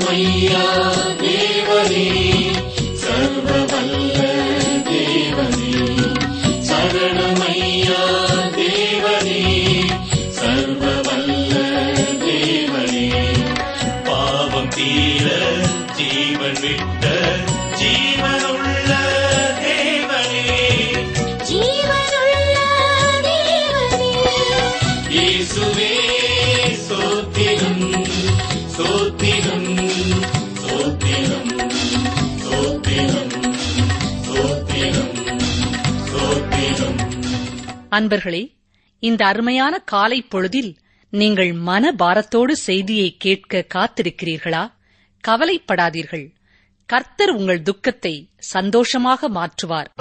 சரணமையா தேவனே சர்வ வல்ல தேவனே சரணமையா தேவனே சர்வ வல்ல தேவனே பாவம் தீர ஜீவன் விட்ட ஜீவனுள்ள தேவனே ஜீவனுள்ள தேவனே இயேசுவே சோத்திரம் சோத்திரம் சோத்திரம் சோத்திரம் சோத்திரம் சோத்திரம் அன்பர்களே இந்த அருமையான காலை பொழுதில் நீங்கள் மன பாரத்தோடு செய்தியை கேட்க காத்திருக்கிறீர்களா கவலைப்படாதீர்கள் கர்த்தர் உங்கள் துக்கத்தை சந்தோஷமாக மாற்றுவார்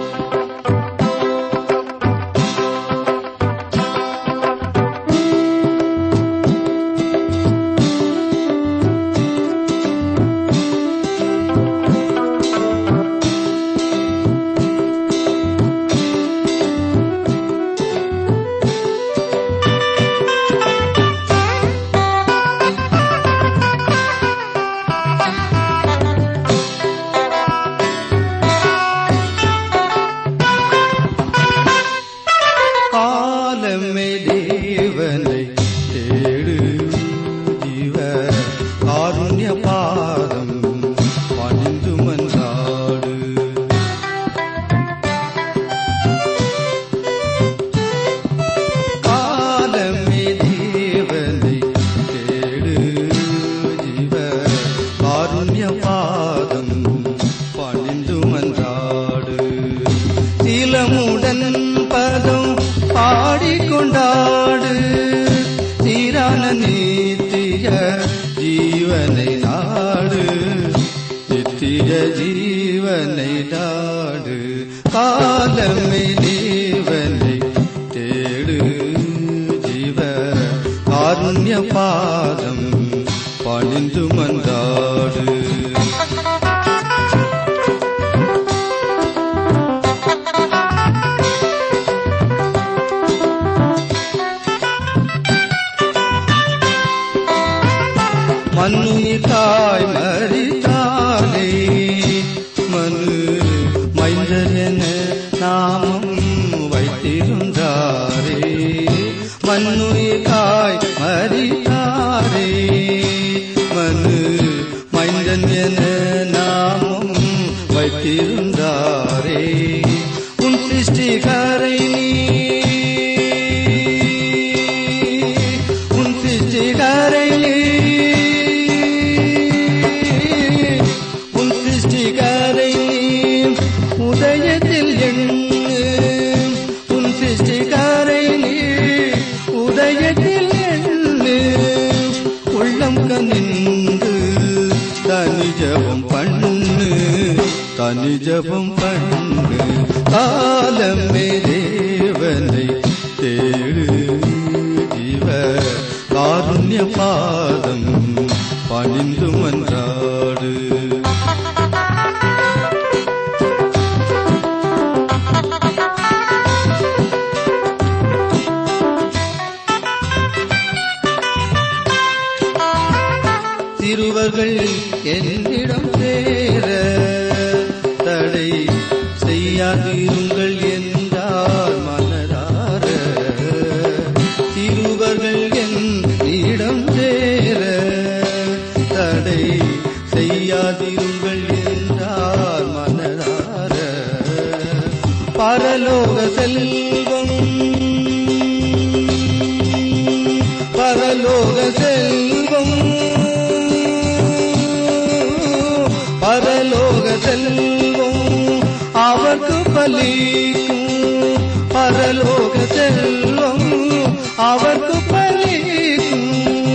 காலமே தேவனை தேடு ஜீவ காருண்ய பாதம் பணிந்து மன்றாடு காலமே தேவனை தேடு ஜீவ காருண்ய பாதம் பணிந்து மன்றாடு சீலமுடன் பதம் பாடிக்கொண்டாடு சீரான நீத்திய ஜீவனை நாடு நித்திய ஜீவனை நாடு காலமே தேவனை தேடு ஜீவ காருண்ய பாதம் பணிந்து மன்றாடு மண்ணுயிர்காய் மறித்தாலே மனு மைந்தர் என நாமம் வைத்திருந்தாரே மண்ணுயிர்காய் மறித்தாரே மனு மைந்தன் என நாமம் வைத்திருந்தாரே உன் சிருஷ்டிகரை நீ உன் சிருஷ்டிகரை நீ உன் சிருஷ்டிகரை நீ உதயத்தில் எண்ணு உன் சிருஷ்டிகரை நீ உதயத்தில் எண்ணு உள்ளம் கனிந்து தனி ஜபம் பண்ணு தனி ஜபம் பண்ணு காலமே தேவனை தேடு ஜீவ காருண்ய பாதம் பணிந்து மன்றாடு சிறுவர்கள் என்னிடம் சேர தடை செய்யாதிருங்கள் என்றார் மனதார சிறுவர்கள் என்னிடம் சேர தடை செய்யாதிருங்கள் என்றார் மனதார பரலோக செல்வம் பரலோக செல்வம் பரலோக செல்வம் அவர்க்கு பலிக்கும் பரலோக செல்வம் அவர்க்கு பலிக்கும்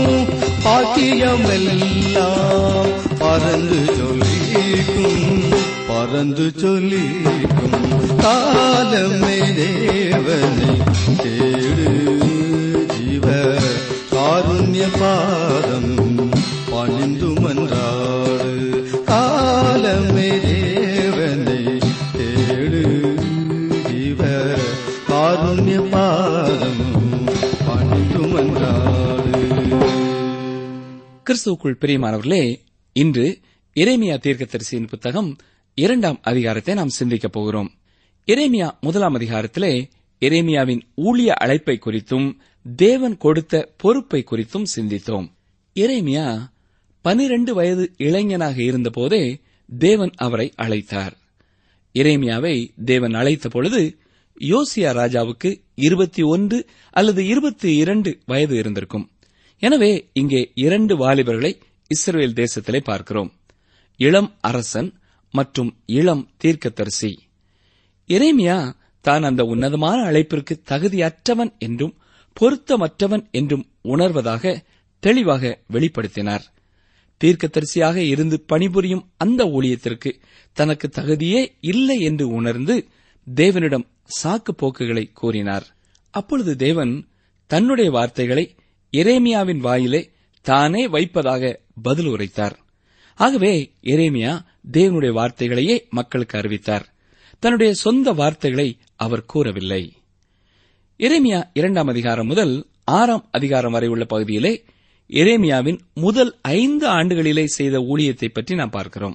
பாக்கியமெல்லாம் பறந்து சொல்லிக்கும் பறந்து சொல்லிக்கும் காலமே தேவனை தேடு ஜீவ காருண்ய பாதம் பணிந்து மன்றாடு காலமே தேவனை தேடு ஜீவ காருண்ய பாதம் பணிந்து மன்றாடு கிறிஸ்துவுக்குள் பிரியமானவர்களே இன்று எரேமியா தீர்க்கதரிசியின் புத்தகம் இரண்டாம் அதிகாரத்தை நாம் சிந்திக்கப் போகிறோம் எரேமியா முதலாம் அதிகாரத்திலே எரேமியாவின் ஊழிய அழைப்பை குறித்தும் தேவன் கொடுத்த பொறுப்பை குறித்தும் சிந்தித்தோம் எரேமியா பனிரெண்டு வயது இளைஞனாக இருந்தபோதே தேவன் அவரை அழைத்தார் எரேமியாவை தேவன் அழைத்த பொழுது யோசியா ராஜாவுக்கு இருபத்தி ஒன்று அல்லது இருபத்தி இரண்டு வயது இருந்திருக்கும் எனவே இங்கே இரண்டு வாலிபர்களை இஸ்ரேல் தேசத்திலே பார்க்கிறோம் இளம் அரசன் மற்றும் இளம் தீர்க்கதரிசி எரேமியா தான் அந்த உன்னதமான அழைப்பிற்கு தகுதியற்றவன் என்றும் பொருத்தமற்றவன் என்றும் உணர்வதாக தெளிவாக வெளிப்படுத்தினார் தீர்க்கதரிசியாக இருந்து பணிபுரியும் அந்த ஊழியத்திற்கு தனக்கு தகுதியே இல்லை என்று உணர்ந்து தேவனிடம் சாக்கு போக்குகளை கூறினார் அப்பொழுது தேவன் தன்னுடைய வார்த்தைகளை எரேமியாவின் வாயிலே தானே வைப்பதாக பதில் உரைத்தார் ஆகவே எரேமியா தேவனுடைய வார்த்தைகளையே மக்களுக்கு அறிவித்தார் தன்னுடைய சொந்த வார்த்தைகளை அவர் கூறவில்லை எரேமியா இரண்டாம் அதிகாரம் முதல் ஆறாம் அதிகாரம் வரை உள்ள பகுதியிலே எரேமியாவின் முதல் ஐந்து ஆண்டுகளிலே செய்த ஊழியத்தை பற்றி நாம் பார்க்கிறோம்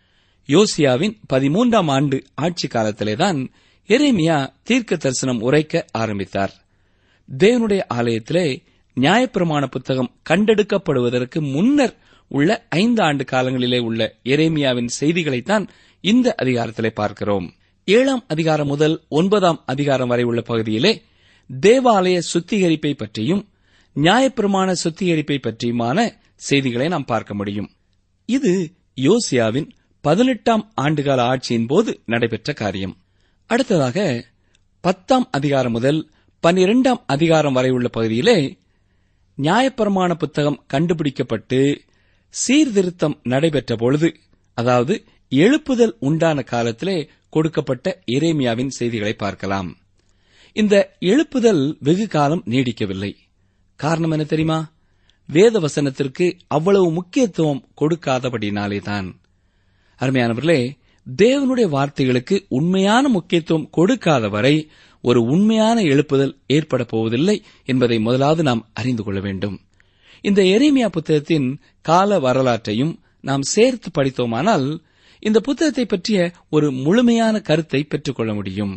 யோசியாவின் பதிமூன்றாம் ஆண்டு ஆட்சி காலத்திலேதான் எரேமியா தீர்க்க தரிசனம் உரைக்க ஆரம்பித்தார் தேவனுடைய ஆலயத்திலே நியாயப்பிரமாண புத்தகம் கண்டெடுக்கப்படுவதற்கு முன்னர் உள்ள ஐந்து ஆண்டு காலங்களிலே உள்ள எரேமியாவின் செய்திகளைத்தான் இந்த அதிகாரத்திலே பார்க்கிறோம் ஏழாம் அதிகாரம் முதல் ஒன்பதாம் அதிகாரம் வரை உள்ள பகுதியிலே தேவாலய சுத்திகரிப்பை பற்றியும் நியாயப்பிரமாண சுத்திகரிப்பை பற்றியுமான செய்திகளை நாம் பார்க்க முடியும் இது யோசியாவின் பதினெட்டாம் ஆண்டுகால ஆட்சியின் போது நடைபெற்ற காரியம் அடுத்ததாக பத்தாம் அதிகாரம் முதல் பன்னிரெண்டாம் அதிகாரம் வரை உள்ள பகுதியிலே நியாயப்பிரமாண புத்தகம் கண்டுபிடிக்கப்பட்டு சீர்திருத்தம் நடைபெற்ற பொழுது அதாவது எழுப்புதல் உண்டான காலத்திலே கொடுக்கப்பட்ட எரேமியாவின் செய்திகளை பார்க்கலாம் இந்த எழுப்புதல் வெகு காலம் நீடிக்கவில்லை காரணம் என்ன தெரியுமா வேத வசனத்திற்கு அவ்வளவு முக்கியத்துவம் கொடுக்காதபடினாலேதான் அருமையானவர்களே தேவனுடைய வார்த்தைகளுக்கு உண்மையான முக்கியத்துவம் கொடுக்காத வரை ஒரு உண்மையான எழுப்புதல் ஏற்பட போவதில்லை என்பதை முதலாவது நாம் அறிந்து கொள்ள வேண்டும் இந்த எரேமியா புத்தகத்தின் கால வரலாற்றையும் நாம் சேர்த்து படித்தோமானால் இந்த புத்தகத்தை பற்றிய ஒரு முழுமையான கருத்தை பெற்றுக்கொள்ள முடியும்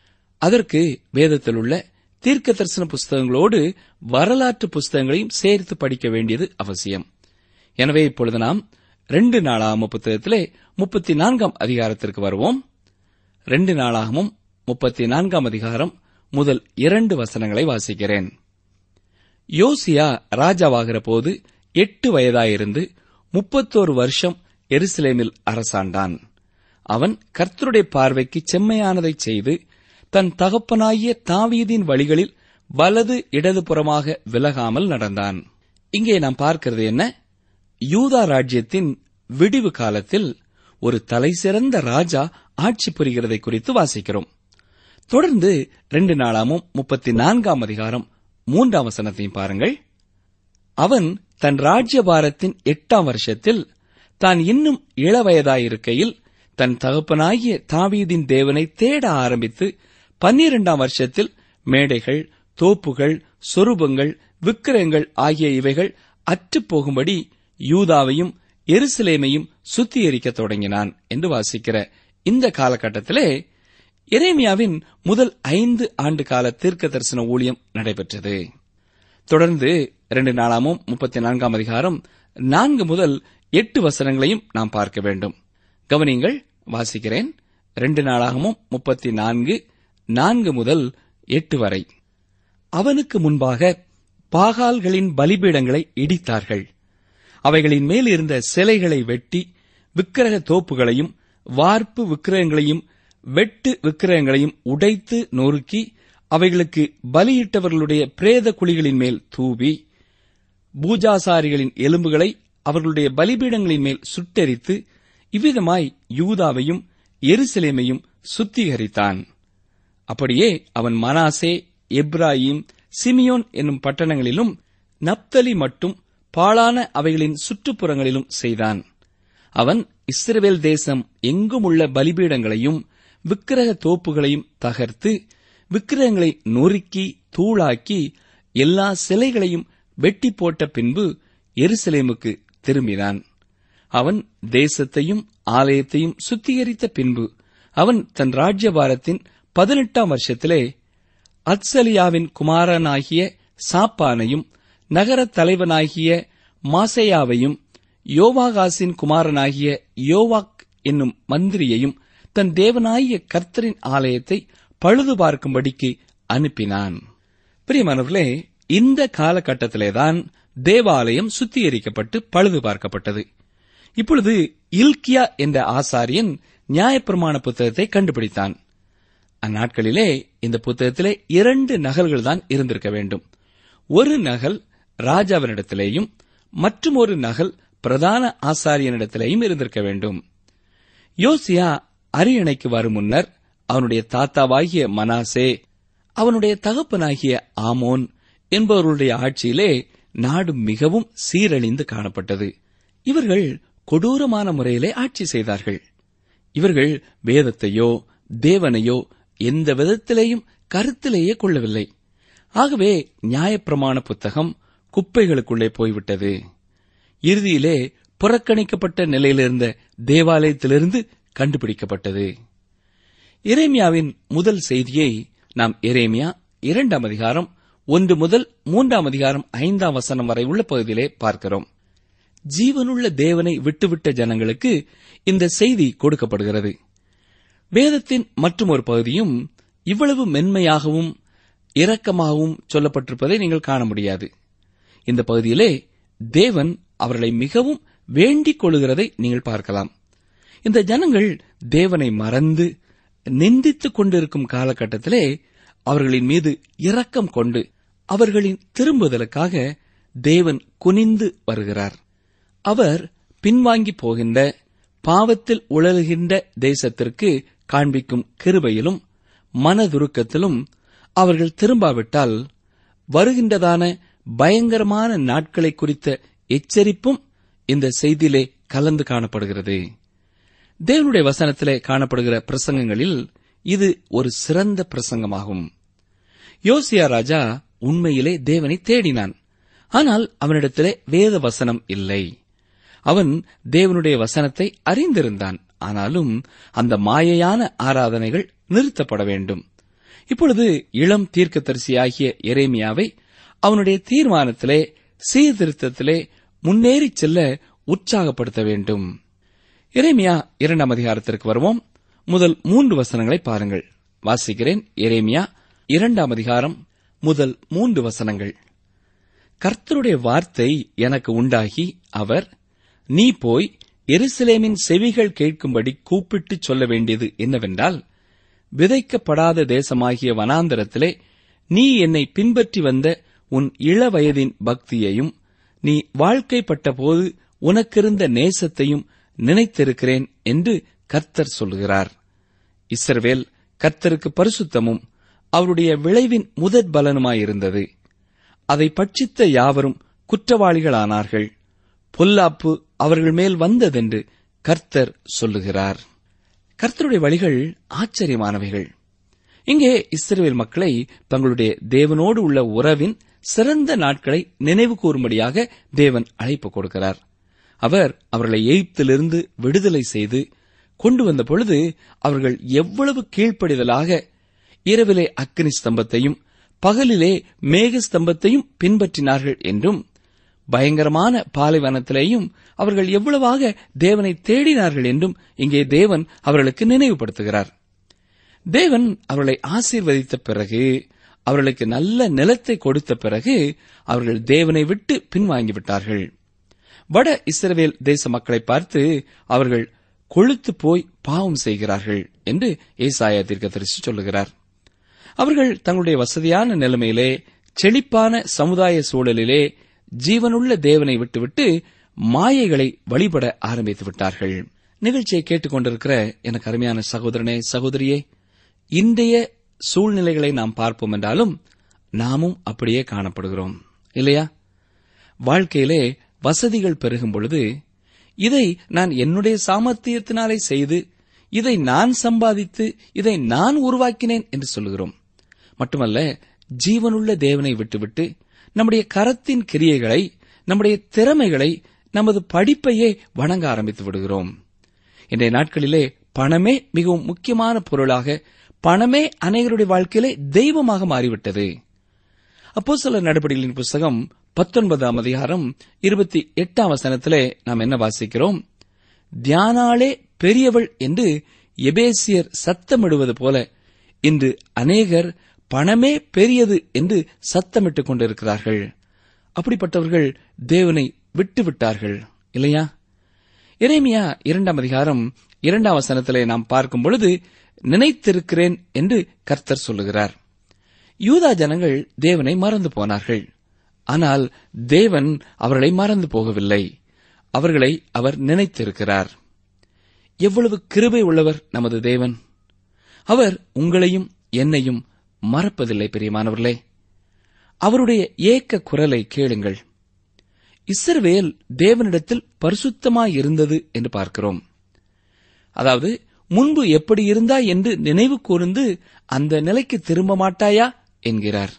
அதற்கு வேதத்தில் உள்ள தீர்க்க தரிசன புஸ்தகங்களோடு வரலாற்று புஸ்தகங்களையும் சேர்த்து படிக்க வேண்டியது அவசியம் எனவே இப்பொழுது நாம் ரெண்டு நாளாகம புத்தகத்திலே முப்பத்தி நான்காம் அதிகாரத்திற்கு வருவோம் ரெண்டு நாளாகமும் முப்பத்தி நான்காம் அதிகாரம் முதல் இரண்டு வசனங்களை வாசிக்கிறேன் யோசியா ராஜாவாகிற போது எட்டு வயதாயிருந்து முப்பத்தோரு வருஷம் எருசலேமில் அரசாண்டான் அவன் கர்த்தருடைய பார்வைக்கு செம்மையானதைச் செய்து தன் தகப்பனாகிய தாவீதின் வழிகளில் வலது இடதுபுறமாக விலகாமல் நடந்தான் இங்கே நாம் பார்க்கிறது என்ன யூதா ராஜ்யத்தின் விடிவு காலத்தில் ஒரு தலைசிறந்த ராஜா ஆட்சி புரிகிறதை குறித்து வாசிக்கிறோம் தொடர்ந்து ரெண்டு நாளாமும் முப்பத்தி நான்காம் அதிகாரம் மூன்றாம் வசனத்தையும் பாருங்கள் அவன் தன் ராஜ்யபாரத்தின் எட்டாம் வருஷத்தில் தான் இன்னும் இளவயதாயிருக்கையில் தன் தகப்பனாகிய தாவீதின் தேவனை தேட ஆரம்பித்து பன்னிரண்டாம் வருஷத்தில் மேடைகள் தோப்புகள் சொரூபங்கள் விக்கிரகங்கள் ஆகிய இவைகள் அற்றுப்போகும்படி யூதாவையும் எருசலேமையும் சுத்திகரிக்க தொடங்கினான் என்று வாசிக்கிற இந்த காலகட்டத்திலே எரேமியாவின் முதல் ஐந்து ஆண்டு கால தீர்க்க தரிசன ஊழியம் நடைபெற்றது தொடர்ந்து இரண்டு நாளாமும் முப்பத்தி நான்காம் அதிகாரம் நான்கு முதல் எட்டு வசனங்களையும் நாம் பார்க்க வேண்டும் கவனிங்கள் வாசிக்கிறேன் ரெண்டு நாளாகமும் முப்பத்தி நான்கு நான்கு முதல் எட்டு வரை அவனுக்கு முன்பாக பாகால்களின் பலிபீடங்களை இடித்தார்கள் அவைகளின் மேல் இருந்த சிலைகளை வெட்டி விக்கிரக தோப்புகளையும் வார்ப்பு விக்கிரகங்களையும் வெட்டு விக்கிரகங்களையும் உடைத்து நொறுக்கி அவைகளுக்கு பலியிட்டவர்களுடைய பிரேத குழிகளின் மேல் தூவி பூஜாசாரிகளின் எலும்புகளை அவர்களுடைய பலிபீடங்களின் மேல் சுட்டெரித்து இவ்விதமாய் யூதாவையும் எருசலேமையும் சுத்திகரித்தான் அப்படியே அவன் மனாசே எப்ராயிம் சிமியோன் என்னும் பட்டணங்களிலும் நப்தலி மட்டும் பாழான அவைகளின் சுற்றுப்புறங்களிலும் செய்தான் அவன் இஸ்ரவேல் தேசம் எங்கும் உள்ள பலிபீடங்களையும் விக்கிரக தோப்புகளையும் தகர்த்து விக்கிரகங்களை நொறுக்கி தூளாக்கி எல்லா சிலைகளையும் வெட்டி போட்ட பின்பு எருசலேமுக்கு திரும்பினான் அவன் தேசத்தையும் ஆலயத்தையும் சுத்திகரித்த பின்பு அவன் தன் ராஜ்யபாரத்தின் பதினெட்டாம் வருஷத்திலே அத்சலியாவின் குமாரனாகிய சாப்பானையும் நகரத் தலைவனாகிய மாசையாவையும் யோவாகாசின் குமாரனாகிய யோவாக் என்னும் மந்திரியையும் தன் தேவனாகிய கர்த்தரின் ஆலயத்தை பழுது பார்க்கும்படிக்கு அனுப்பினான் பிரியமானவர்களே இந்த காலகட்டத்திலேதான் தேவாலயம் சுத்திகரிக்கப்பட்டு பழுது பார்க்கப்பட்டது இப்பொழுது இல்கியா என்ற ஆசாரியன் நியாயப்பிரமாண புத்தகத்தை கண்டுபிடித்தான் அந்நாட்களிலே இந்த புத்தகத்திலே இரண்டு நகல்கள் தான் இருந்திருக்க வேண்டும் ஒரு நகல் ராஜாவினிடத்திலேயும் மற்றும் ஒரு நகல் பிரதான ஆசாரியனிடத்திலேயும் இருந்திருக்க வேண்டும் யோசியா அரியணைக்கு வரும் முன்னர் அவனுடைய தாத்தாவாகிய மனாசே அவனுடைய தகப்பனாகிய ஆமோன் என்பவர்களுடைய ஆட்சியிலே நாடு மிகவும் சீரழிந்து காணப்பட்டது இவர்கள் கொடூரமான முறையிலே ஆட்சி செய்தார்கள் இவர்கள் வேதத்தையோ தேவனையோ எந்த விதத்திலேயும் கருத்திலேயே கொள்ளவில்லை ஆகவே நியாயப்பிரமாண புத்தகம் குப்பைகளுக்குள்ளே போய்விட்டது இறுதியிலே புறக்கணிக்கப்பட்ட நிலையிலிருந்த தேவாலயத்திலிருந்து கண்டுபிடிக்கப்பட்டது எரேமியாவின் முதல் செய்தியை நாம் எரேமியா இரண்டாம் அதிகாரம் ஒன்று முதல் மூன்றாம் அதிகாரம் ஐந்தாம் வசனம் வரை உள்ள பகுதியிலே பார்க்கிறோம் ஜீவனுள்ள தேவனை விட்டுவிட்ட ஜனங்களுக்கு இந்த செய்தி கொடுக்கப்படுகிறது வேதத்தின் மற்றும் ஒரு பகுதியும் இவ்வளவு மென்மையாகவும் இரக்கமாகவும் சொல்லப்பட்டிருப்பதை நீங்கள் காண முடியாது இந்த பகுதியிலே தேவன் அவர்களை மிகவும் வேண்டிக் கொள்கிறதை நீங்கள் பார்க்கலாம் இந்த ஜனங்கள் தேவனை மறந்து நிந்தித்துக் கொண்டிருக்கும் காலகட்டத்திலே அவர்களின் மீது இரக்கம் கொண்டு அவர்களின் திரும்புதலுக்காக தேவன் குனிந்து வருகிறார் அவர் பின்வாங்கி போகின்ற பாவத்தில் உழல்கின்ற தேசத்திற்கு காண்பிக்கும் கிருபையிலும் மனதுருக்கத்திலும் அவர்கள் திரும்பாவிட்டால் வருகின்றதான பயங்கரமான நாட்களை குறித்த எச்சரிப்பும் இந்த செய்தியிலே கலந்து காணப்படுகிறது தேவனுடைய வசனத்திலே காணப்படுகிற பிரசங்கங்களில் இது ஒரு சிறந்த பிரசங்கமாகும் யோசியா ராஜா உண்மையிலே தேவனை தேடினான் ஆனால் அவனிடத்திலே வேத வசனம் இல்லை அவன் தேவனுடைய வசனத்தை அறிந்திருந்தான் ஆனாலும் அந்த மாயையான ஆராதனைகள் நிறுத்தப்பட வேண்டும் இப்பொழுது இளம் தீர்க்கதரிசியாகிய எரேமியாவை அவனுடைய தீர்மானத்திலே சீர்திருத்தத்திலே முன்னேறிச் செல்ல உற்சாகப்படுத்த வேண்டும் எரேமியா இரண்டாம் அதிகாரத்திற்கு வருவோம் முதல் மூன்று வசனங்களை பாருங்கள் வாசிக்கிறேன் எரேமியா இரண்டாம் அதிகாரம் முதல் மூன்று வசனங்கள் கர்த்தருடைய வார்த்தை எனக்கு உண்டாகி அவர் நீ போய் எருசலேமின் செவிகள் கேட்கும்படி கூப்பிட்டு சொல்ல வேண்டியது என்னவென்றால் விதைக்கப்படாத தேசமாகிய வனாந்தரத்திலே நீ என்னை பின்பற்றி வந்த உன் இளவயதின் பக்தியையும் நீ வாழ்க்கைப்பட்ட போது உனக்கிருந்த நேசத்தையும் நினைத்திருக்கிறேன் என்று கர்த்தர் சொல்கிறார் இஸ்ரவேல் கர்த்தருக்கு பரிசுத்தமும் அவருடைய விளைவின் முதற் பலனுமாயிருந்தது அதை பட்சித்த யாவரும் குற்றவாளிகளானார்கள் பொல்லாப்பு அவர்கள் மேல் வந்ததென்று கர்த்தர் சொல்லுகிறார் கர்த்தருடைய வழிகள் ஆச்சரியமானவைகள் இங்கே இஸ்ரவேல் மக்களை தங்களுடைய தேவனோடு உள்ள உறவின் சிறந்த நாட்களை நினைவு கூறும்படியாக தேவன் அழைப்பு கொடுக்கிறார் அவர் அவர்களை எகிப்திலிருந்து விடுதலை செய்து கொண்டு வந்த பொழுது அவர்கள் எவ்வளவு கீழ்ப்படிதலாக இரவிலே அக்னி ஸ்தம்பத்தையும் பகலிலே மேக ஸ்தம்பத்தையும் பின்பற்றினார்கள் என்றும் பயங்கரமான பாலைவனத்திலேயும் அவர்கள் எவ்வளவாக தேவனை தேடினார்கள் என்றும் இங்கே தேவன் அவர்களுக்கு நினைவுபடுத்துகிறார் தேவன் அவர்களை ஆசீர்வதித்த பிறகு அவர்களுக்கு நல்ல நிலத்தை கொடுத்த பிறகு அவர்கள் தேவனை விட்டு பின்வாங்கிவிட்டார்கள் வட இஸ்ரவேல் தேச மக்களை பார்த்து அவர்கள் கொழுத்து போய் பாவம் செய்கிறார்கள் என்று ஏசாயா தீர்க்கதரிசி சொல்லுகிறார் அவர்கள் தங்களுடைய வசதியான நிலைமையிலே செழிப்பான சமுதாய சூழலிலே ஜீவனுள்ள தேவனை விட்டுவிட்டு மாயைகளை வழிபட ஆரம்பித்து விட்டார்கள் நிகழ்ச்சியை கேட்டுக்கொண்டிருக்கிற எனக்கு அருமையான சகோதரனே சகோதரியே இன்றைய சூழ்நிலைகளை நாம் பார்ப்போம் என்றாலும் நாமும் அப்படியே காணப்படுகிறோம் இல்லையா வாழ்க்கையிலே வசதிகள் பெருகும் பொழுது இதை நான் என்னுடைய சாமர்த்தியத்தினாலே செய்து இதை நான் சம்பாதித்து இதை நான் உருவாக்கினேன் என்று சொல்லுகிறோம் மட்டுமல்ல ஜீவனுள்ள தேவனை விட்டுவிட்டு நம்முடைய கரத்தின் கிரியைகளை நம்முடைய திறமைகளை நமது படிப்பையே வணங்க ஆரம்பித்து விடுகிறோம் இன்றைய நாட்களிலே பணமே மிகவும் முக்கியமான பொருளாக பணமே அநேகருடைய வாழ்க்கையிலே தெய்வமாக மாறிவிட்டது அப்போ சில நடவடிக்கைகளின் புஸ்தகம் பத்தொன்பதாம் அதிகாரம் இருபத்தி எட்டாம் வசனத்திலே நாம் என்ன வாசிக்கிறோம் தியானாளே பெரியவள் என்று எபேசியர் சத்தமிடுவது போல இன்று அநேகர் பணமே பெரியது என்று சத்தமிட்டுக் கொண்டிருக்கிறார்கள் அப்படிப்பட்டவர்கள் தேவனை விட்டு விட்டார்கள் இல்லையா எரேமியா இரண்டாம் அதிகாரம் இரண்டாம் வசனத்திலே நாம் பார்க்கும் பொழுது நினைத்திருக்கிறேன் என்று கர்த்தர் சொல்லுகிறார் யூதா ஜனங்கள் தேவனை மறந்து போனார்கள் ஆனால் தேவன் அவர்களை மறந்து போகவில்லை அவர்களை அவர் நினைத்திருக்கிறார் எவ்வளவு கிருபை உள்ளவர் நமது தேவன் அவர் உங்களையும் என்னையும் மறப்பதில்லை பிரியமானவர்களே அவருடைய ஏக்க குரலை கேளுங்கள் இஸ்ரவேல் தேவனிடத்தில் பரிசுத்தமாயிருந்தது என்று பார்க்கிறோம் அதாவது முன்பு எப்படி இருந்தாய் என்று நினைவு கூர்ந்து அந்த நிலைக்கு திரும்ப மாட்டாயா என்கிறார்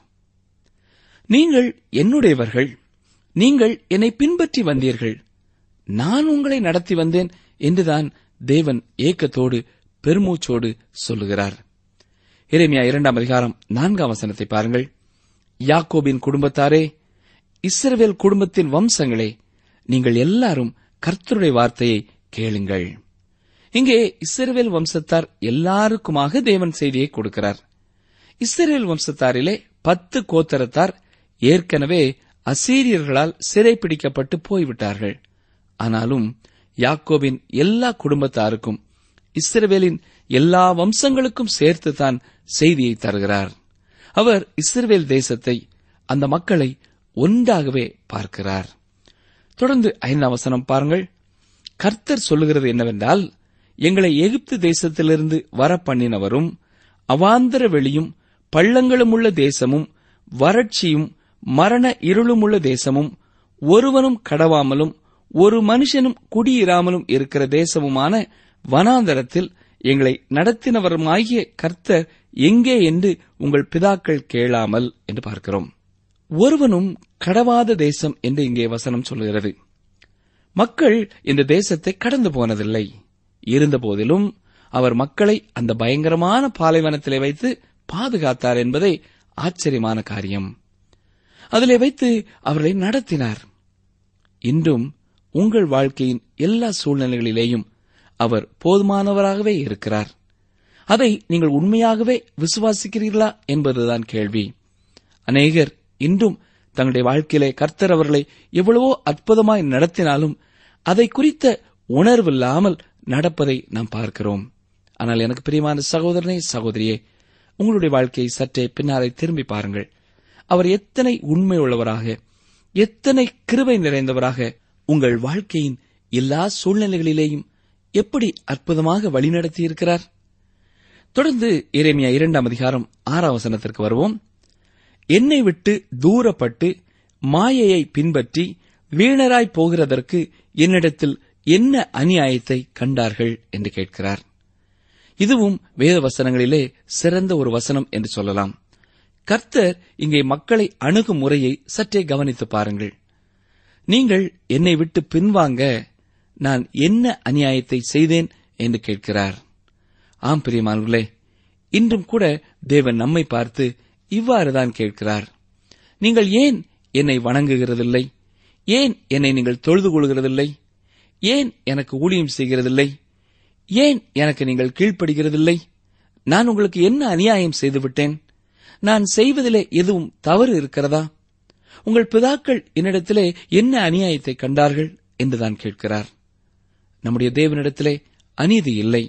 நீங்கள் என்னுடையவர்கள் நீங்கள் என்னை பின்பற்றி வந்தீர்கள் நான் உங்களை நடத்தி வந்தேன் என்றுதான் தேவன் ஏக்கத்தோடு பெருமூச்சோடு சொல்லுகிறார் எரேமியா இரண்டாம் அதிகாரம் நான்காம் வசனத்தை பாருங்கள் யாக்கோபின் குடும்பத்தாரே இஸ்ரவேல் குடும்பத்தின் வம்சங்களே நீங்கள் எல்லாரும் கர்த்தருடைய வார்த்தையை கேளுங்கள் இங்கே இஸ்ரவேல் வம்சத்தார் எல்லாருக்குமாக தேவன் செய்தியை கொடுக்கிறார் இஸ்ரவேல் வம்சத்தாரிலே பத்து கோத்தரத்தார் ஏற்கனவே அசீரியர்களால் சிறைப்பிடிக்கப்பட்டு போய்விட்டார்கள் ஆனாலும் யாக்கோபின் எல்லா குடும்பத்தாருக்கும் இஸ்ரவேலின் எல்லா வம்சங்களுக்கும் சேர்த்துதான் செய்தியை தருகிறார் அவர் இஸ்ரவேல் தேசத்தை அந்த மக்களை ஒன்றாகவே பார்க்கிறார் தொடர்ந்து ஐந்தாம் வசனம் பாருங்கள் கர்த்தர் சொல்லுகிறது என்னவென்றால் எங்களை எகிப்து தேசத்திலிருந்து வர பண்ணினவரும் அவாந்தர வெளியும் பள்ளங்களும் உள்ள தேசமும் வறட்சியும் மரண இருளுமுள்ள தேசமும் ஒருவனும் கடவாமலும் ஒரு மனுஷனும் குடியிராமலும் இருக்கிற தேசமுமான வனாந்தரத்தில் எங்களை நடத்தினவருமாகிய கர்த்தர் எங்கே என்று உங்கள் பிதாக்கள் கேளாமல் என்று பார்க்கிறோம் ஒருவனும் கடவாத தேசம் என்று இங்கே வசனம் சொல்கிறது மக்கள் இந்த தேசத்தை கடந்து போனதில்லை இருந்தபோதிலும் அவர் மக்களை அந்த பயங்கரமான பாலைவனத்திலே வைத்து பாதுகாத்தார் என்பதே ஆச்சரியமான காரியம் அதிலே வைத்து அவர்களை நடத்தினார் இன்றும் உங்கள் வாழ்க்கையின் எல்லா சூழ்நிலைகளிலேயும் அவர் போதுமானவராகவே இருக்கிறார் அதை நீங்கள் உண்மையாகவே விசுவாசிக்கிறீர்களா என்பதுதான் கேள்வி அநேகர் இன்றும் தங்களுடைய வாழ்க்கையிலே கர்த்தர் அவர்களை எவ்வளவோ அற்புதமாய் நடத்தினாலும் அதை குறித்த உணர்வில்லாமல் நடப்பதை நாம் பார்க்கிறோம் ஆனால் எனக்கு பிரியமான சகோதரனே சகோதரியே உங்களுடைய வாழ்க்கையை சற்றே பின்னாலே திரும்பி பாருங்கள் அவர் எத்தனை உண்மை உள்ளவராக எத்தனை கிருபை நிறைந்தவராக உங்கள் வாழ்க்கையின் எல்லா சூழ்நிலைகளிலேயும் எப்படி அற்புதமாக வழிநடத்தியிருக்கிறார் தொடர்ந்து எரேமியா இரண்டாம் அதிகாரம் ஆறாம் வசனத்திற்கு வருவோம் என்னை விட்டு தூரப்பட்டு மாயையை பின்பற்றி வீணராய் போகிறதற்கு என்னிடத்தில் என்ன அநியாயத்தை கண்டார்கள் என்று கேட்கிறார் இதுவும் வேத வசனங்களிலே சிறந்த ஒரு வசனம் என்று சொல்லலாம் கர்த்தர் இங்கே மக்களை அணுகும் முறையை சற்றே கவனித்து பாருங்கள் நீங்கள் என்னை விட்டு பின்வாங்க நான் என்ன அநியாயத்தை செய்தேன் என்று கேட்கிறார் ஆம் பிரியமானவர்களே இன்றும் கூட தேவன் நம்மை பார்த்து இவ்வாறுதான் கேட்கிறார் நீங்கள் ஏன் என்னை வணங்குகிறதில்லை ஏன் என்னை நீங்கள் தொழுது கொள்கிறதில்லை ஏன் எனக்கு ஊழியம் செய்கிறதில்லை ஏன் எனக்கு நீங்கள் கீழ்ப்படுகிறதில்லை நான் உங்களுக்கு என்ன அநியாயம் செய்துவிட்டேன் நான் செய்வதிலே எதுவும் தவறு இருக்கிறதா உங்கள் பிதாக்கள் என்னிடத்திலே என்ன அநியாயத்தை கண்டார்கள் என்றுதான் கேட்கிறார் நம்முடைய தேவனிடத்திலே அநீதி இல்லை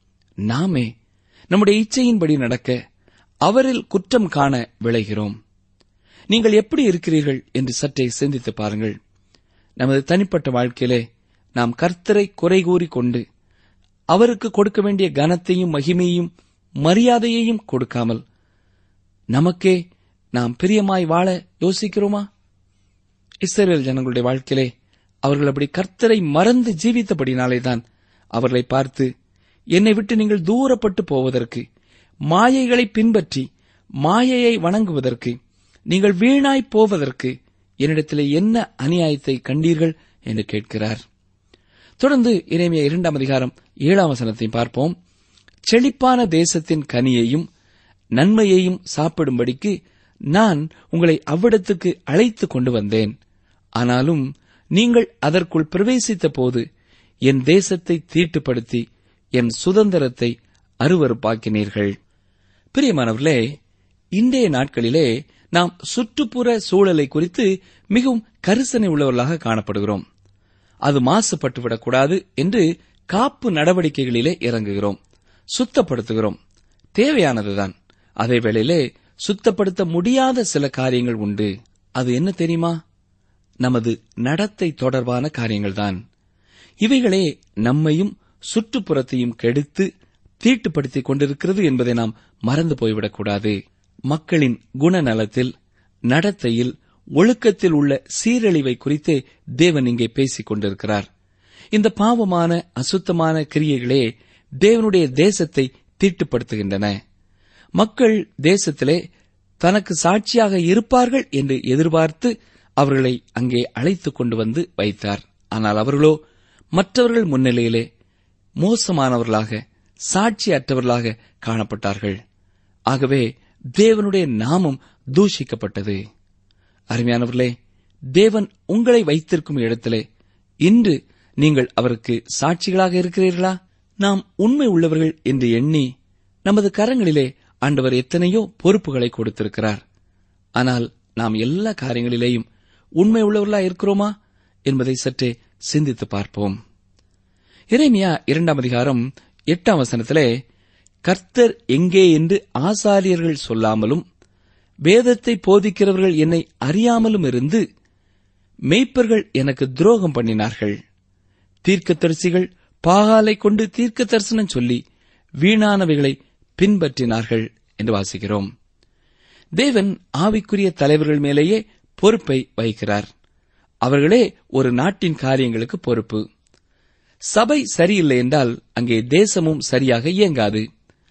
நாமே நம்முடைய இச்சையின்படி நடக்க அவரில் குற்றம் காண விளைகிறோம் நீங்கள் எப்படி இருக்கிறீர்கள் என்று சற்றே சிந்தித்து பாருங்கள் நமது தனிப்பட்ட வாழ்க்கையிலே நாம் கர்த்தரை குறை கூறி கொண்டு அவருக்கு கொடுக்க வேண்டிய கனத்தையும் மகிமையும் மரியாதையையும் கொடுக்காமல் நமக்கே நாம் பிரியமாய் வாழ யோசிக்கிறோமா இஸ்ரேல் ஜனங்களுடைய வாழ்க்கையிலே அவர்கள் அப்படி கர்த்தரை மறந்து ஜீவித்தபடினாலேதான் அவர்களை பார்த்து என்னை விட்டு நீங்கள் தூரப்பட்டு போவதற்கு மாயைகளை பின்பற்றி மாயையை வணங்குவதற்கு நீங்கள் வீணாய் போவதற்கு என்னிடத்திலே என்ன அநியாயத்தை கண்டீர்கள் என்று கேட்கிறார் தொடர்ந்து இறைமைய இரண்டாம் அதிகாரம் ஏழாம் வசனத்தையும் பார்ப்போம் செழிப்பான தேசத்தின் கனியையும் நன்மையையும் சாப்பிடும்படிக்கு நான் உங்களை அவ்விடத்துக்கு அழைத்து கொண்டு வந்தேன் ஆனாலும் நீங்கள் அதற்குள் பிரவேசித்த போது என் தேசத்தை தீட்டுப்படுத்தி என் சுதந்திரத்தை அருவருப்பாக்கினீர்கள் பிரியமானவர்களே இன்றைய நாட்களிலே நாம் சுற்றுப்புற சூழலை குறித்து மிகவும் கரிசனை உள்ளவர்களாக காணப்படுகிறோம் அது மாசுபட்டுவிடக்கூடாது என்று காப்பு நடவடிக்கைகளிலே இறங்குகிறோம் சுத்தப்படுத்துகிறோம் தேவையானதுதான் அதே வேளையிலே சுத்தப்படுத்த முடியாத சில காரியங்கள் உண்டு அது என்ன தெரியுமா நமது நடத்தை தொடர்பான காரியங்கள்தான் இவைகளே நம்மையும் சுற்றுப்புறத்தையும் கெடுத்து தீட்டுப்படுத்திக் கொண்டிருக்கிறது என்பதை நாம் மறந்து போய்விடக்கூடாது மக்களின் குணநலத்தில் நடத்தையில் ஒழுக்கத்தில் உள்ள சீரழிவை குறித்தே தேவன் இங்கே பேசிக் கொண்டிருக்கிறார் இந்த பாவமான அசுத்தமான கிரியைகளே தேவனுடைய தேசத்தை தீட்டுப்படுத்துகின்றன மக்கள் தேசத்திலே தனக்கு சாட்சியாக இருப்பார்கள் என்று எதிர்பார்த்து அவர்களை அங்கே அழைத்துக் கொண்டு வந்து வைத்தார் ஆனால் அவர்களோ மற்றவர்கள் முன்னிலையிலே மோசமானவர்களாக சாட்சியற்றவர்களாக காணப்பட்டார்கள் ஆகவே தேவனுடைய நாமம் தூஷிக்கப்பட்டது அருமையானவர்களே தேவன் உங்களை வைத்திருக்கும் இடத்திலே இன்று நீங்கள் அவருக்கு சாட்சிகளாக இருக்கிறீர்களா நாம் உண்மை உள்ளவர்கள் என்று எண்ணி நமது கரங்களிலே ஆண்டவர் எத்தனையோ பொறுப்புகளை கொடுத்திருக்கிறார் ஆனால் நாம் எல்லா காரியங்களிலேயும் உண்மை உள்ளவர்களா இருக்கிறோமா என்பதை சற்றே சிந்தித்து பார்ப்போம் இறைமையா இரண்டாம் அதிகாரம் எட்டாம் வசனத்திலே கர்த்தர் எங்கே என்று ஆசாரியர்கள் சொல்லாமலும் வேதத்தை போதிக்கிறவர்கள் என்னை அறியாமலும் இருந்து மெய்ப்பர்கள் எனக்கு துரோகம் பண்ணினார்கள் தீர்க்கதரிசிகள் பாகாலை கொண்டு தீர்க்க தரிசனம் சொல்லி வீணானவைகளை பின்பற்றினார்கள் என்று வாசிக்கிறோம் தேவன் ஆவிக்குரிய தலைவர்கள் மேலேயே பொறுப்பை வகிக்கிறார் அவர்களே ஒரு நாட்டின் காரியங்களுக்கு பொறுப்பு சபை சரியில்லை என்றால் அங்கே தேசமும் சரியாக இயங்காது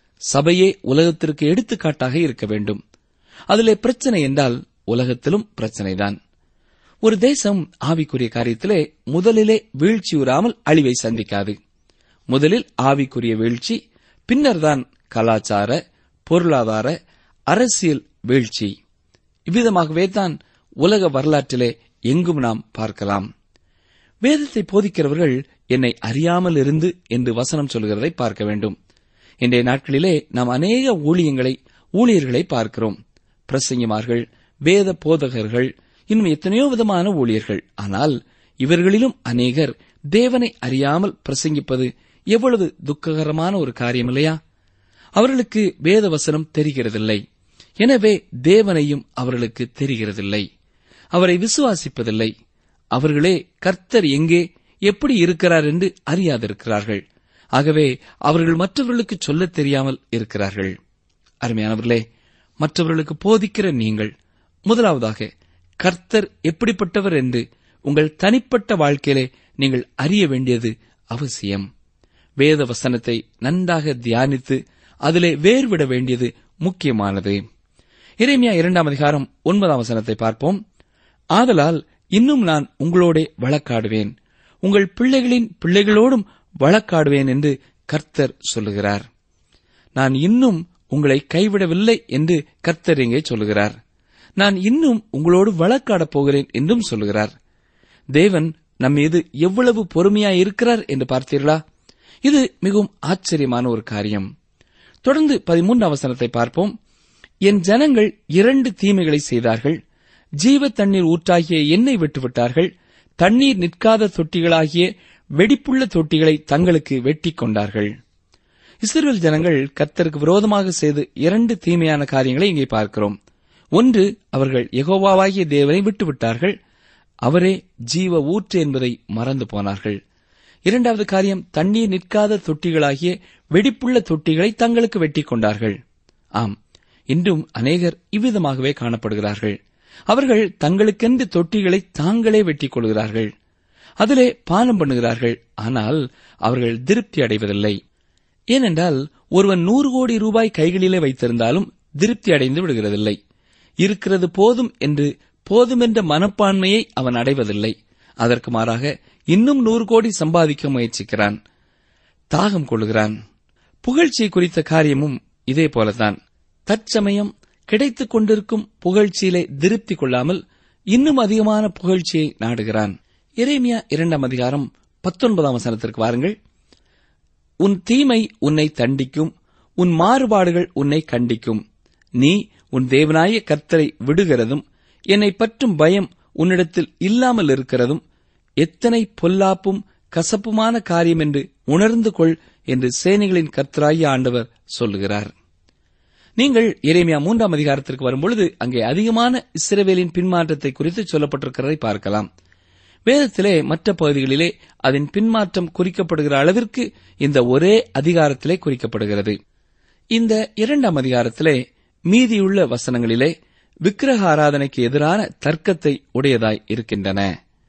சபையே உலகத்திற்கு எடுத்துக்காட்டாக இருக்க வேண்டும் அதிலே பிரச்சனை என்றால் உலகத்திலும் பிரச்சனைதான் ஒரு தேசம் ஆவிக்குரிய காரியத்திலே முதலிலே வீழ்ச்சியுறாமல் அழிவை சந்திக்காது முதலில் ஆவிக்குரிய வீழ்ச்சி பின்னர்தான் கலாச்சார பொருளாதார அரசியல் வீழ்ச்சி இவ்விதமாகவே தான் உலக வரலாற்றிலே எங்கும் நாம் பார்க்கலாம் வேதத்தை போதிக்கிறவர்கள் என்னை அறியாமல் இருந்து என்று வசனம் சொல்கிறதை பார்க்க வேண்டும் இன்றைய நாட்களிலே நாம் அநேக ஊழியங்களை ஊழியர்களை பார்க்கிறோம் பிரசங்கிமார்கள் வேத போதகர்கள் இன்னும் எத்தனையோ விதமான ஊழியர்கள் ஆனால் இவர்களிலும் அநேகர் தேவனை அறியாமல் பிரசங்கிப்பது எவ்வளவு துக்ககரமான ஒரு காரியம் இல்லையா அவர்களுக்கு வேத வசனம் தெரிகிறதில்லை எனவே தேவனையும் அவர்களுக்கு தெரிகிறதில்லை அவரை விசுவாசிப்பதில்லை அவர்களே கர்த்தர் எங்கே எப்படி இருக்கிறார் என்று அறியாதிருக்கிறார்கள் ஆகவே அவர்கள் மற்றவர்களுக்கு சொல்லத் தெரியாமல் இருக்கிறார்கள் அருமையானவர்களே மற்றவர்களுக்கு போதிக்கிற நீங்கள் முதலாவதாக கர்த்தர் எப்படிப்பட்டவர் என்று உங்கள் தனிப்பட்ட வாழ்க்கையிலே நீங்கள் அறிய வேண்டியது அவசியம் வேத வசனத்தை நன்றாக தியானித்து அதிலே வேர்விட வேண்டியது முக்கியமானது இறைமையா இரண்டாம் அதிகாரம் ஒன்பதாம் வசனத்தை பார்ப்போம் ஆதலால் இன்னும் நான் உங்களோடே வழக்காடுவேன் உங்கள் பிள்ளைகளின் பிள்ளைகளோடும் வழக்காடுவேன் என்று கர்த்தர் சொல்லுகிறார் நான் இன்னும் உங்களை கைவிடவில்லை என்று கர்த்தர் இங்கே சொல்லுகிறார் நான் இன்னும் உங்களோடு வழக்காடப் போகிறேன் என்றும் சொல்லுகிறார் தேவன் நம் மீது எவ்வளவு பொறுமையாய் இருக்கிறார் என்று பார்த்தீர்களா இது மிகவும் ஆச்சரியமான ஒரு காரியம் தொடர்ந்து பதிமூன்று அவசரத்தை பார்ப்போம் என் ஜனங்கள் இரண்டு தீமைகளை செய்தார்கள் ஜீவ தண்ணீர் ஊற்றாகிய எண்ணெய் விட்டுவிட்டார்கள் தண்ணீர் நிற்காத தொட்டிகளாகிய வெடிப்புள்ள தொட்டிகளை தங்களுக்கு வெட்டிக் கொண்டார்கள் இஸ்ரேல் ஜனங்கள் கர்த்தருக்கு விரோதமாக செய்து இரண்டு தீமையான காரியங்களை இங்கே பார்க்கிறோம் ஒன்று அவர்கள் யெகோவாவாகிய தேவனை விட்டுவிட்டார்கள் அவரே ஜீவ ஊற்று என்பதை மறந்து போனார்கள் இரண்டாவது காரியம் தண்ணீர் நிற்காத தொட்டிகளாகிய வெடிப்புள்ள தொட்டிகளை தங்களுக்கு வெட்டிக் கொண்டார்கள் ஆம் இன்றும் அநேகர் இவ்விதமாகவே காணப்படுகிறார்கள் அவர்கள் தங்களுக்கென்று தொட்டிகளை தாங்களே வெட்டிக் கொள்கிறார்கள் அதிலே பானம் பண்ணுகிறார்கள் ஆனால் அவர்கள் திருப்தி அடைவதில்லை ஏனென்றால் ஒருவன் நூறு கோடி ரூபாய் கைகளிலே வைத்திருந்தாலும் திருப்தி அடைந்து விடுகிறதில்லை இருக்கிறது போதும் என்று போதுமென்ற மனப்பான்மையை அவன் அடைவதில்லை அதற்கு மாறாக இன்னும் நூறு கோடி சம்பாதிக்க முயற்சிக்கிறான் தாகம் கொள்கிறான் புகழ்ச்சி குறித்த காரியமும் இதே போலதான் தற்சமயம் கிடைத்துக் கொண்டிருக்கும் புகழ்ச்சியிலே திருப்தி கொள்ளாமல் இன்னும் அதிகமான புகழ்ச்சியை நாடுகிறான் எரேமியா இரண்டாம் அதிகாரம் பத்தொன்பதாம் வசனத்திற்கு வாருங்கள் உன் தீமை உன்னை தண்டிக்கும் உன் மாறுபாடுகள் உன்னை கண்டிக்கும் நீ உன் தேவனாய கர்த்தரை விடுகிறதும் என்னை பற்றும் பயம் உன்னிடத்தில் இல்லாமல் இருக்கிறதும் எத்தனை பொல்லாப்பும் கசப்புமான காரியம் என்று உணர்ந்து கொள் என்று சேனைகளின் கர்த்தராகிய ஆண்டவர் சொல்லுகிறார் நீங்கள் எரேமியா மூன்றாம் அதிகாரத்திற்கு வரும்பொழுது அங்கே அதிகமான இஸ்ரவேலின் பின்மாற்றத்தை குறித்து சொல்லப்பட்டிருக்கிறதை பார்க்கலாம் வேதத்திலே மற்ற பகுதிகளிலே அதன் பின்மாற்றம் குறிக்கப்படுகிற அளவிற்கு இந்த ஒரே அதிகாரத்திலே குறிக்கப்படுகிறது இந்த இரண்டாம் அதிகாரத்திலே மீதியுள்ள வசனங்களிலே விக்கிரக ஆராதனைக்கு எதிரான தர்க்கத்தை உடையதாய் இருக்கின்றன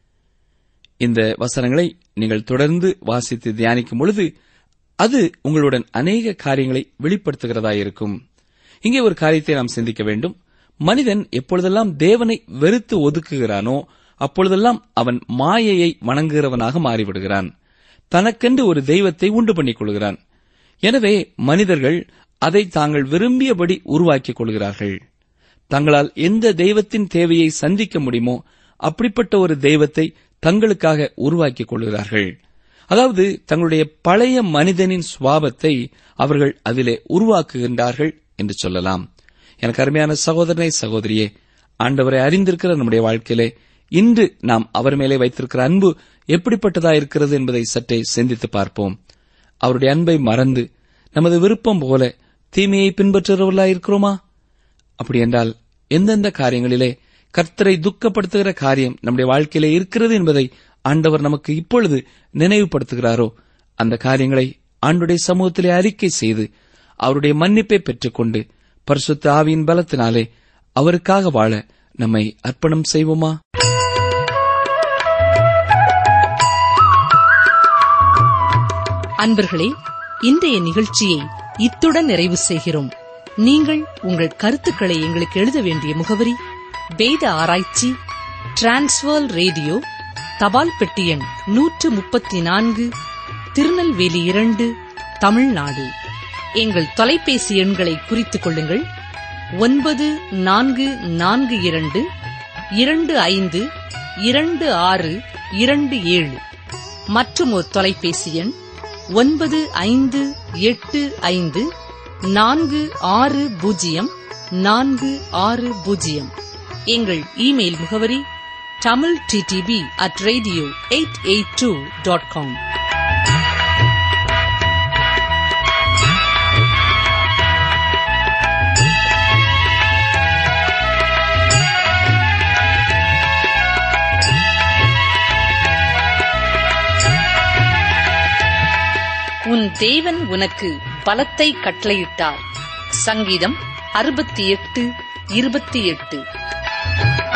இந்த வசனங்களை நீங்கள் தொடர்ந்து வாசித்து தியானிக்கும் பொழுது அது உங்களுடன் அநேக காரியங்களை வெளிப்படுத்துகிறதாயிருக்கும் இங்கே ஒரு காரியத்தை நாம் சிந்திக்க வேண்டும் மனிதன் எப்பொழுதெல்லாம் தேவனை வெறுத்து ஒதுக்குகிறானோ அப்பொழுதெல்லாம் அவன் மாயையை வணங்குகிறவனாக மாறிவிடுகிறான் தனக்கென்று ஒரு தெய்வத்தை உண்டு பண்ணிக் கொள்கிறான் எனவே மனிதர்கள் அதை தாங்கள் விரும்பியபடி உருவாக்கிக் கொள்கிறார்கள் தங்களால் எந்த தெய்வத்தின் தேவையை சந்திக்க முடியுமோ அப்படிப்பட்ட ஒரு தெய்வத்தை தங்களுக்காக உருவாக்கிக் கொள்கிறார்கள் அதாவது தங்களுடைய பழைய மனிதனின் சுவாபத்தை அவர்கள் அதிலே உருவாக்குகின்றார்கள் என்று சொல்லலாம் எனக்கு அருமையான சகோதரனை சகோதரியே ஆண்டவரை அறிந்திருக்கிற நம்முடைய வாழ்க்கையிலே இன்று நாம் அவர் மேலே வைத்திருக்கிற அன்பு எப்படிப்பட்டதா இருக்கிறது என்பதை சற்றே சிந்தித்து பார்ப்போம் அவருடைய அன்பை மறந்து நமது விருப்பம் போல தீமையை பின்பற்றுகிறவர்களா இருக்கிறோமா அப்படி என்றால் எந்தெந்த காரியங்களிலே கர்த்தரை துக்கப்படுத்துகிற காரியம் நம்முடைய வாழ்க்கையிலே இருக்கிறது என்பதை ஆண்டவர் நமக்கு இப்பொழுது நினைவுபடுத்துகிறாரோ அந்த காரியங்களை ஆண்டுடைய சமூகத்திலே அறிக்கை செய்து அவருடைய மன்னிப்பை பெற்றுக்கொண்டு பரிசுத்த ஆவியின் பலத்தினாலே அவருக்காக வாழ நம்மை அர்ப்பணம் செய்வோமா அன்பர்களே இன்றைய நிகழ்ச்சியை இத்துடன் நிறைவு செய்கிறோம் நீங்கள் உங்கள் கருத்துக்களை எங்களுக்கு எழுத வேண்டிய முகவரி வேத ஆராய்ச்சி டிரான்ஸ்வர் ரேடியோ தபால் பெட்டி எண் நூற்று முப்பத்தி நான்கு திருநெல்வேலி இரண்டு தமிழ்நாடு எங்கள் தொலைபேசி எண்களை குறித்துக் கொள்ளுங்கள் ஒன்பது நான்கு நான்கு இரண்டு இரண்டு ஐந்து இரண்டு ஆறு இரண்டு ஏழு மற்றும் ஒரு தொலைபேசி எண் ஒன்பது ஐந்து எட்டு ஐந்து நான்கு ஆறு பூஜ்ஜியம் நான்கு ஆறு பூஜ்ஜியம் எங்கள் இமெயில் முகவரி Tamil DDP at radio eight eight two dot com உன் தேவன் உனக்கு பலத்தை கட்டளையிட்டார் சங்கீதம் அறுபத்தி எட்டு இருபத்தி எட்டு